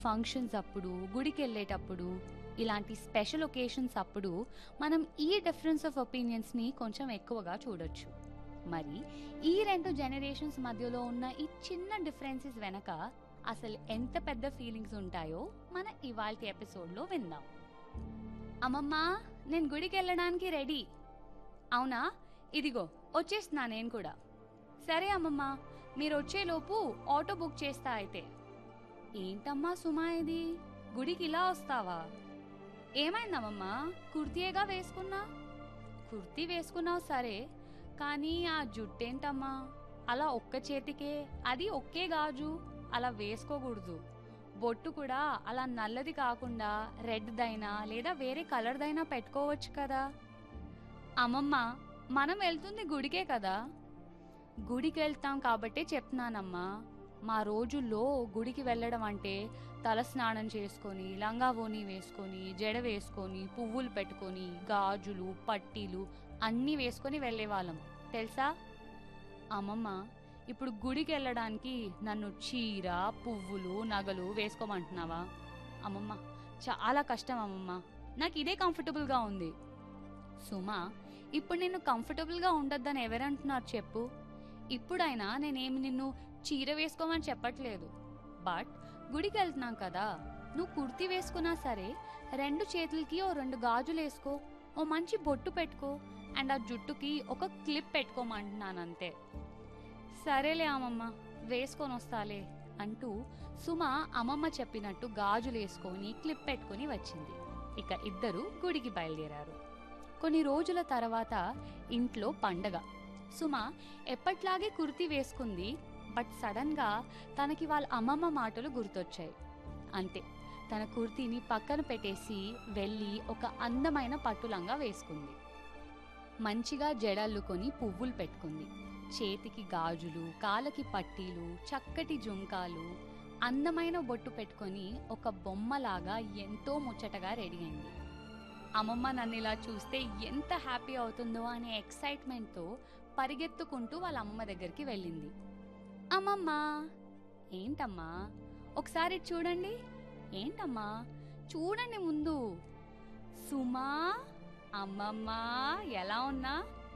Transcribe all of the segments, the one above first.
functions అప్పుడు గుడికి వెళ్ళేటప్పుడు ఇలాంటి స్పెషల్ ఒకేషన్స్ అప్పుడు మనం ఈ డిఫరెన్స్ ఆఫ్ ఒపీనియన్స్ని కొంచెం ఎక్కువగా చూడొచ్చు మరి ఈ రెండు జనరేషన్స్ మధ్యలో ఉన్న ఈ చిన్న డిఫరెన్సెస్ వెనక అసలు ఎంత పెద్ద ఫీలింగ్స్ ఉంటాయో మన ఇవాల్టి ఎపిసోడ్లో విందాం అమ్మమ్మ నేను గుడికి వెళ్ళడానికి రెడీ అవునా ఇదిగో వచ్చేస్తున్నా నేను కూడా సరే అమ్మమ్మ మీరు వచ్చేలోపు ఆటో బుక్ చేస్తా అయితే ఏంటమ్మా సుమా ఇది గుడికి ఇలా వస్తావా ఏమైందమ్మమ్మా కుర్తీయేగా వేసుకున్నా కుర్తీ వేసుకున్నావు సరే కానీ ఆ జుట్టేంటమ్మా అలా ఒక్క చేతికే అది ఒకే గాజు అలా వేసుకోకూడదు బొట్టు కూడా అలా నల్లది కాకుండా రెడ్దైనా లేదా వేరే కలర్దైనా పెట్టుకోవచ్చు కదా అమ్మమ్మ మనం వెళ్తుంది గుడికే కదా గుడికి వెళ్తాం కాబట్టే చెప్తున్నానమ్మా మా రోజుల్లో గుడికి వెళ్ళడం అంటే తల స్నానం చేసుకొని లంగా ఓని వేసుకొని జడ వేసుకొని పువ్వులు పెట్టుకొని గాజులు పట్టీలు అన్నీ వేసుకొని వెళ్ళేవాళ్ళం తెలుసా అమ్మమ్మ ఇప్పుడు గుడికి వెళ్ళడానికి నన్ను చీర పువ్వులు నగలు వేసుకోమంటున్నావా అమ్మమ్మ చాలా కష్టం అమ్మమ్మ నాకు ఇదే కంఫర్టబుల్గా ఉంది సుమా ఇప్పుడు నేను కంఫర్టబుల్గా ఉండొద్దని ఎవరంటున్నారు చెప్పు ఇప్పుడైనా నేనేమి నిన్ను చీర వేసుకోమని చెప్పట్లేదు బట్ గుడికి వెళ్తున్నాం కదా నువ్వు కుర్తీ వేసుకున్నా సరే రెండు చేతులకి ఓ రెండు గాజులు వేసుకో ఓ మంచి బొట్టు పెట్టుకో అండ్ ఆ జుట్టుకి ఒక క్లిప్ పెట్టుకోమంటున్నాను అంతే సరేలే అమ్మమ్మ వేసుకొని వస్తాలే అంటూ సుమ అమ్మమ్మ చెప్పినట్టు గాజులు వేసుకొని క్లిప్ పెట్టుకొని వచ్చింది ఇక ఇద్దరు గుడికి బయలుదేరారు కొన్ని రోజుల తర్వాత ఇంట్లో పండగ సుమ ఎప్పట్లాగే కుర్తీ వేసుకుంది బట్ సడన్ గా తనకి వాళ్ళ అమ్మమ్మ మాటలు గుర్తొచ్చాయి అంతే తన కుర్తీని పక్కన పెట్టేసి వెళ్ళి ఒక అందమైన పట్టులంగా వేసుకుంది మంచిగా జడల్లుకొని పువ్వులు పెట్టుకుంది చేతికి గాజులు కాళ్ళకి పట్టీలు చక్కటి జుంకాలు అందమైన బొట్టు పెట్టుకొని ఒక బొమ్మలాగా ఎంతో ముచ్చటగా రెడీ అయింది అమ్మమ్మ నన్ను ఇలా చూస్తే ఎంత హ్యాపీ అవుతుందో అనే ఎక్సైట్మెంట్తో పరిగెత్తుకుంటూ వాళ్ళ అమ్మమ్మ దగ్గరికి వెళ్ళింది అమ్మమ్మ ఏంటమ్మా ఒకసారి చూడండి ఏంటమ్మా చూడండి ముందు సుమా అమ్మమ్మ ఎలా ఉన్నా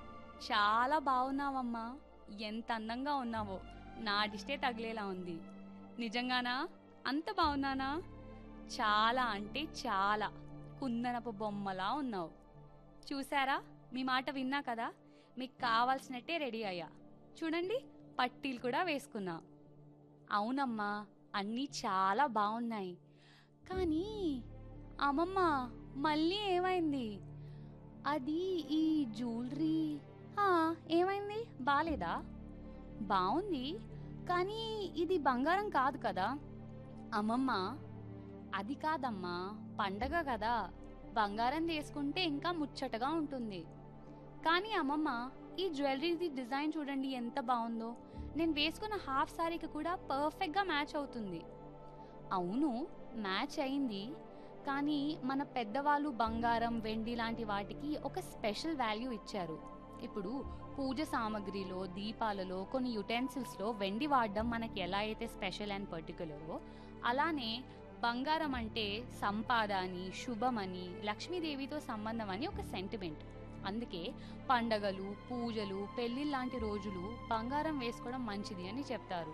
చాలా బాగున్నావమ్మా ఎంత అందంగా ఉన్నావో నా దిష్టే తగిలేలా ఉంది నిజంగానా అంత బాగున్నానా చాలా అంటే చాలా కుందనపు బొమ్మలా ఉన్నావు చూసారా మీ మాట విన్నా కదా మీకు కావాల్సినట్టే రెడీ అయ్యా చూడండి పట్టీలు కూడా వేసుకున్నా అవునమ్మా అన్నీ చాలా బాగున్నాయి కానీ అమ్మమ్మ మళ్ళీ ఏమైంది అది ఈ జ్యువెలరీ ఆ, ఏమైంది బాలేదా బాగుంది కానీ ఇది బంగారం కాదు కదా అమ్మమ్మ అది కాదమ్మా పండగ కదా బంగారం తీసుకుంటే ఇంకా ముచ్చటగా ఉంటుంది కానీ అమ్మమ్మ ఈ జ్యువెలరీది డిజైన్ చూడండి ఎంత బాగుందో నేను వేసుకున్న హాఫ్ సారీకి కూడా పర్ఫెక్ట్గా మ్యాచ్ అవుతుంది అవును మ్యాచ్ అయింది కానీ మన పెద్దవాళ్ళు బంగారం వెండి లాంటి వాటికి ఒక స్పెషల్ వాల్యూ ఇచ్చారు ఇప్పుడు పూజ సామాగ్రిలో దీపాలలో కొన్ని యుటెన్సిల్స్లో వెండి వాడడం మనకి ఎలా అయితే స్పెషల్ అండ్ పర్టికులరో అలానే బంగారం అంటే సంపాద అని శుభమని లక్ష్మీదేవితో సంబంధం అని ఒక సెంటిమెంట్ అందుకే పండగలు పూజలు పెళ్లి లాంటి రోజులు బంగారం వేసుకోవడం మంచిది అని చెప్తారు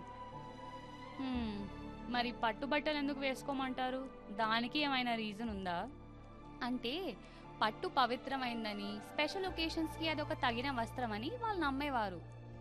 హ్మ్, మరి పట్టుబట్టలు ఎందుకు వేసుకోమంటారు దానికి ఏమైనా రీజన్ ఉందా అంటే పట్టు పవిత్రమైందని స్పెషల్ ఒకేషన్స్కి అదొక తగిన వస్త్రమని వాళ్ళు నమ్మేవారు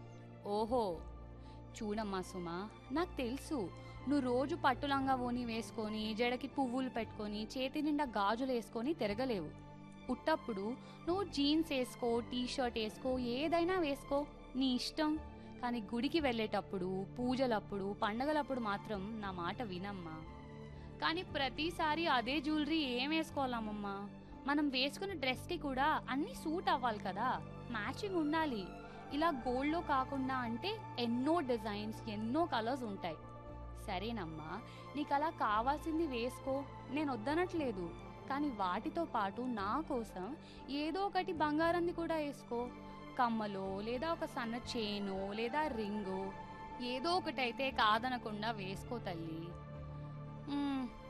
ఓహో చూడమ్మా సుమా నాకు తెలుసు నువ్వు రోజు పట్టు లంగా ఓని వేసుకొని జడకి పువ్వులు పెట్టుకొని చేతి నిండా గాజులు వేసుకొని తిరగలేవు పుట్టప్పుడు నువ్వు జీన్స్ వేసుకో టీ షర్ట్ వేసుకో ఏదైనా వేసుకో నీ ఇష్టం కానీ గుడికి వెళ్ళేటప్పుడు పూజలప్పుడు పండగలప్పుడు మాత్రం నా మాట వినమ్మా కానీ ప్రతిసారి అదే జ్యువెలరీ ఏం వేసుకోవాలమ్మమ్మా మనం వేసుకున్న డ్రెస్కి కూడా అన్ని సూట్ అవ్వాలి కదా మ్యాచింగ్ ఉండాలి ఇలా గోల్డ్లో కాకుండా అంటే ఎన్నో డిజైన్స్ ఎన్నో కలర్స్ ఉంటాయి సరేనమ్మా నీకు అలా కావాల్సింది వేసుకో నేను వద్దనట్లేదు కానీ వాటితో పాటు నా కోసం ఏదో ఒకటి బంగారంది కూడా వేసుకో కమ్మలో లేదా ఒక సన్న చైను లేదా రింగు ఏదో ఒకటైతే కాదనకుండా వేసుకో తల్లి మ్మ్,